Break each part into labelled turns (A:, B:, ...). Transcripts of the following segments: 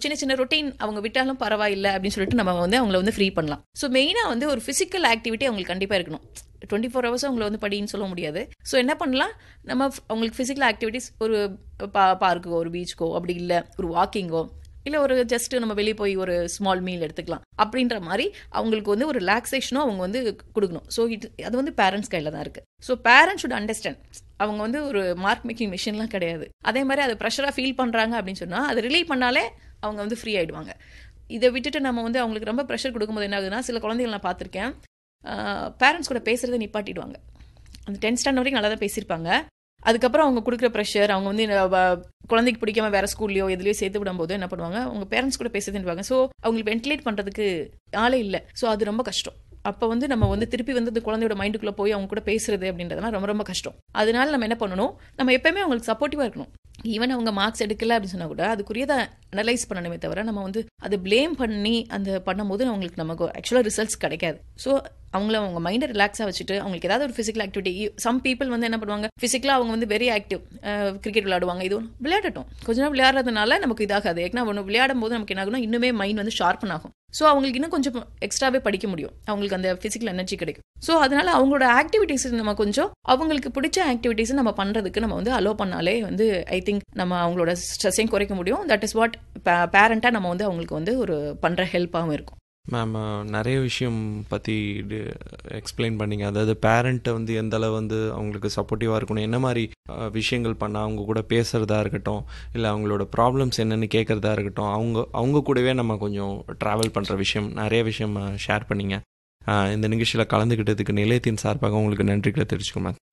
A: சின்ன சின்ன ரொட்டீன் அவங்க விட்டாலும் பரவாயில்லை அப்படின்னு சொல்லிட்டு நம்ம வந்து அவங்கள வந்து ஃப்ரீ பண்ணலாம் ஸோ மெயினாக வந்து ஒரு ஃபிசிக்கல் ஆக்டிவிட்டி அவங்களுக்கு கண்டிப்பாக இருக்கணும் டுவெண்ட்டி ஃபோர் ஹவர்ஸும் அவங்கள வந்து படின்னு சொல்ல முடியாது ஸோ என்ன பண்ணலாம் நம்ம f- அவங்களுக்கு ஃபிசிக்கல் ஆக்டிவிட்டிஸ் ஒரு பா பார்க்குக்கோ ஒரு பீச்சுக்கோ அப்படி இல்லை ஒரு வாக்கிங்கோ இல்லை ஒரு ஜஸ்ட் நம்ம வெளியே போய் ஒரு ஸ்மால் மீல் எடுத்துக்கலாம் அப்படின்ற மாதிரி அவங்களுக்கு வந்து ஒரு ரிலாக்ஸேஷனும் அவங்க வந்து கொடுக்கணும் ஸோ இது அது வந்து பேரண்ட்ஸ் கையில் தான் இருக்குது ஸோ பேரண்ட்ஸ் ஷுட் அண்டர்ஸ்டாண்ட் அவங்க வந்து ஒரு மார்க் மேக்கிங் மிஷின்லாம் கிடையாது அதே மாதிரி அதை ப்ரெஷராக ஃபீல் பண்ணுறாங்க அப்படின்னு சொன்னால் அதை ரிலீவ் பண்ணாலே அவங்க வந்து ஃப்ரீ ஆயிடுவாங்க இதை விட்டுட்டு நம்ம வந்து அவங்களுக்கு ரொம்ப ப்ரெஷர் கொடுக்கும்போது என்ன ஆகுதுன்னா சில குழந்தைகள் நான் பார்த்துருக்கேன் பேரண்ட்ஸ் கூட பேசுகிறத நிப்பாட்டிடுவாங்க அந்த டென்த் ஸ்டாண்டர்ட் வரைக்கும் நல்லா தான் பேசியிருப்பாங்க அதுக்கப்புறம் அவங்க கொடுக்குற ப்ரெஷர் அவங்க வந்து இந்த வ- குழந்தைக்கு பிடிக்காம வேற ஸ்கூல்லையோ எதுலையோ சேர்த்து விடும்போது என்ன பண்ணுவாங்க அவங்க பேரண்ட்ஸ் கூட பேசுதுன்னுவாங்க ஸோ அவங்களுக்கு வென்டிலேட் பண்ணுறதுக்கு ஆளே இல்லை ஸோ அது ரொம்ப கஷ்டம் அப்போ வந்து நம்ம வந்து திருப்பி வந்து அந்த குழந்தையோட மைண்டுக்குள்ளே போய் அவங்க கூட பேசுறது அப்படின்றதெல்லாம் ரொம்ப ரொம்ப கஷ்டம் அதனால நம்ம என்ன பண்ணணும் நம்ம எப்பயுமே அவங்களுக்கு சப்போர்ட்டிவாக இருக்கணும் ஈவன் அவங்க மார்க்ஸ் எடுக்கல அப்படின்னு சொன்னா கூட அதுக்குரியதை அனலைஸ் பண்ணணுமே தவிர நம்ம வந்து அதை ப்ளேம் பண்ணி அந்த பண்ணும்போது அவங்களுக்கு நமக்கு ஆக்சுவலாக ரிசல்ட்ஸ் கிடைக்காது ஸோ அவங்கள அவங்க மைண்டை ரிலாக்ஸாக வச்சுட்டு அவங்களுக்கு ஏதாவது ஒரு ஃபிசிக்கல் ஆக்டிவிட்டி சம் பீப்புள் வந்து என்ன பண்ணுவாங்க ஃபிசிக்கலாக அவங்க வந்து வெரி ஆக்டிவ் கிரிக்கெட் விளையாடுவாங்க இது ஒண்ணு விளையாடட்டும் கொஞ்ச நேரம் விளையாடுறதுனால நமக்கு இதாகாது ஏன்னா ஒன்று விளையாடும் போது நமக்கு என்ன ஆகும்னா இன்னுமே மைண்ட் வந்து ஷார்ப்பன் ஆகும் ஸோ அவங்களுக்கு இன்னும் கொஞ்சம் எக்ஸ்ட்ராவே படிக்க முடியும் அவங்களுக்கு அந்த ஃபிசிக்கல் எனர்ஜி கிடைக்கும் ஸோ அதனால அவங்களோட ஆக்டிவிட்டீஸ் நம்ம கொஞ்சம் அவங்களுக்கு பிடிச்ச ஆக்டிவிட்டீஸ் நம்ம பண்ணுறதுக்கு நம்ம வந்து அலோ பண்ணாலே வந்து ஐ திங்க் நம்ம அவங்களோட ஸ்ட்ரெஸ்ஸையும் குறைக்க முடியும் தட் இஸ் வாட் பேரண்ட்டாக நம்ம வந்து அவங்களுக்கு வந்து ஒரு பண்ணுற ஹெல்ப்பாகவும் இருக்கும்
B: மேம் நிறைய விஷயம் பற்றி எக்ஸ்பிளைன் பண்ணீங்க அதாவது பேரண்ட்டை வந்து எந்த அளவு வந்து அவங்களுக்கு சப்போர்ட்டிவாக இருக்கணும் என்ன மாதிரி அஹ், விஷயங்கள் பண்ணால் அவங்க கூட பேசுகிறதா இருக்கட்டும் இல்லை அவங்களோட ப்ராப்ளம்ஸ் என்னென்னு கேட்குறதா இருக்கட்டும் அவங்க அவங்க கூடவே நம்ம கொஞ்சம் ட்ராவல் பண்ணுற விஷயம் நிறைய விஷயம் ஷேர் பண்ணீங்க அஹ், இந்த நிகழ்ச்சியில் கலந்துக்கிட்டதுக்கு நிலையத்தின் சார்பாக உங்களுக்கு நன்றிகளை தெரிவிச்சுக்கோங்க மேம்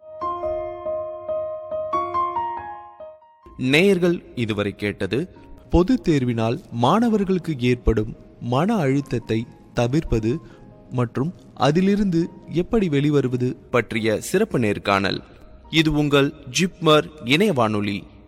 B: நேயர்கள் இதுவரை கேட்டது பொதுத் தேர்வினால் மாணவர்களுக்கு ஏற்படும் மன அழுத்தத்தை தவிர்ப்பது மற்றும் அதிலிருந்து எப்படி வெளிவருவது பற்றிய சிறப்பு நேர்காணல் இது உங்கள் ஜிப்மர் இணைய வானொலி